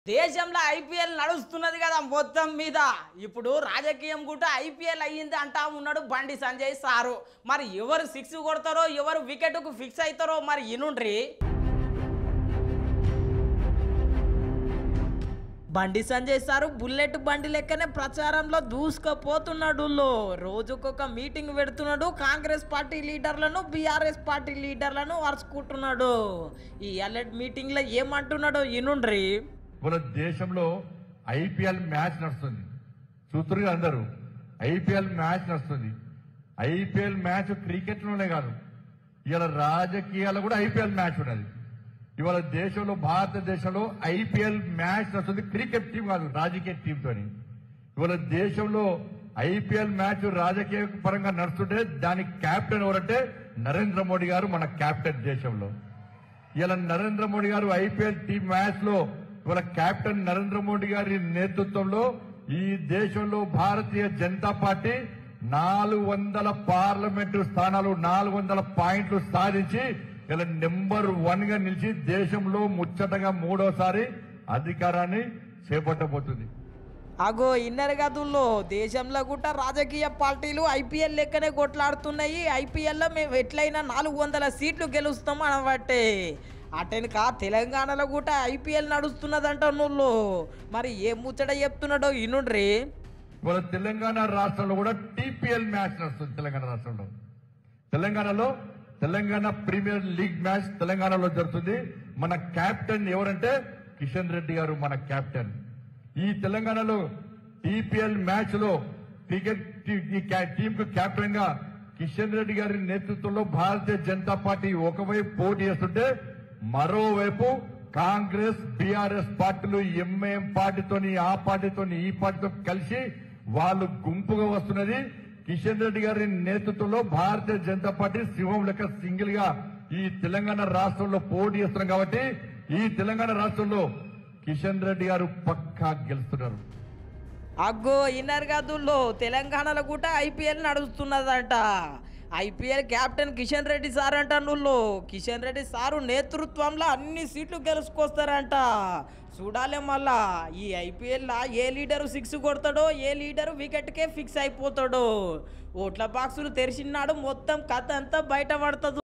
దేశంలో ఐపీఎల్ నడుస్తున్నది కదా మొత్తం మీద ఇప్పుడు రాజకీయం కూడా ఐపీఎల్ అయ్యింది అంటా ఉన్నాడు బండి సంజయ్ సారు మరి ఎవరు సిక్స్ కొడతారో ఎవరు వికెట్కు ఫిక్స్ అవుతారో మరి ఇనుండ్రి బండి సంజయ్ సారు బుల్లెట్ బండి లెక్కనే ప్రచారంలో దూసుకుపోతున్నాడు లో. రోజుకొక మీటింగ్ పెడుతున్నాడు కాంగ్రెస్ పార్టీ లీడర్లను బీఆర్ఎస్ పార్టీ లీడర్లను వరుసుకుంటున్నాడు ఈ అలెట్ మీటింగ్ లో ఏమంటున్నాడో ఇనుండ్రి మన దేశంలో ఐపీఎల్ మ్యాచ్ నడుస్తుంది చూతురు అందరూ ఐపీఎల్ మ్యాచ్ నడుస్తుంది ఐపీఎల్ మ్యాచ్ క్రికెట్ లోనే కాదు ఇవాళ రాజకీయాలు కూడా ఐపీఎల్ మ్యాచ్ ఉన్నది ఇవాళ దేశంలో భారతదేశంలో ఐపీఎల్ మ్యాచ్ నడుస్తుంది క్రికెట్ టీం కాదు రాజకీయ టీం తోని ఇవాళ దేశంలో ఐపీఎల్ మ్యాచ్ రాజకీయ పరంగా నడుస్తుంటే దానికి కెప్టెన్ ఎవరంటే నరేంద్ర మోడీ గారు మన కెప్టెన్ దేశంలో ఇలా నరేంద్ర మోడీ గారు ఐపీఎల్ టీం మ్యాచ్ లో ఇవాళ కెప్టెన్ నరేంద్ర మోడీ గారి నేతృత్వంలో ఈ దేశంలో భారతీయ జనతా పార్టీ నాలుగు వందల పార్లమెంటు స్థానాలు నాలుగు వందల పాయింట్లు సాధించి ఇలా నెంబర్ వన్ గా నిలిచి దేశంలో ముచ్చటగా మూడోసారి అధికారాన్ని చేపట్టబోతుంది అగో ఇన్నర్ గదుల్లో దేశంలో కూడా రాజకీయ పార్టీలు ఐపీఎల్ లెక్కనే కొట్లాడుతున్నాయి ఐపీఎల్లో మేము ఎట్లయినా నాలుగు వందల సీట్లు గెలుస్తాం అనబట్టే అటెనక తెలంగాణలో కూడా ఐపీఎల్ నడుస్తున్నదంట నువ్వు మరి ఏ ముచ్చట చెప్తున్నాడో ఇనుండ్రి ఇవాళ తెలంగాణ రాష్ట్రంలో కూడా టీపీఎల్ మ్యాచ్ నడుస్తుంది తెలంగాణ రాష్ట్రంలో తెలంగాణలో తెలంగాణ ప్రీమియర్ లీగ్ మ్యాచ్ తెలంగాణలో జరుగుతుంది మన కెప్టెన్ ఎవరంటే కిషన్ రెడ్డి గారు మన కెప్టెన్ ఈ తెలంగాణలో టీపీఎల్ మ్యాచ్ లో క్రికెట్ టీ- ఈ టీం కు కెప్టెన్ గా కిషన్ రెడ్డి గారి నేతృత్వంలో భారతీయ జనతా పార్టీ ఒకవైపు పోటీ చేస్తుంటే మరోవైపు కాంగ్రెస్ బీఆర్ఎస్ పార్టీలు ఎంఐఎం పార్టీతోని ఆ పార్టీతోని ఈ పార్టీతో కలిసి వాళ్ళు గుంపుగా వస్తున్నది కిషన్ రెడ్డి గారి నేతృత్వంలో భారతీయ జనతా పార్టీ సింహం లెక్క సింగిల్ గా ఈ తెలంగాణ రాష్ట్రంలో పోటీ చేస్తున్నాం కాబట్టి ఈ తెలంగాణ రాష్ట్రంలో కిషన్ రెడ్డి గారు పక్కా గెలుస్తున్నారు అగ్గో ఇన్నర్ గదుల్లో తెలంగాణలో కూడా ఐపీఎల్ నడుస్తున్నదంట IPL captain Kishan Reddy sir అంట నువ్వు కిషన్ రెడ్డి సారు నేతృత్వంలో అన్ని సీట్లు గెలుచుకొస్తారంట చూడాలి మళ్ళా ఈ ఐపీఎల్లో ఏ లీడరు సిక్స్ కొడతాడో ఏ లీడరు వికెట్కే ఫిక్స్ అయిపోతాడో ఓట్ల బాక్సులు తెరిచినాడు మొత్తం కథ అంతా బయట పడుతుంది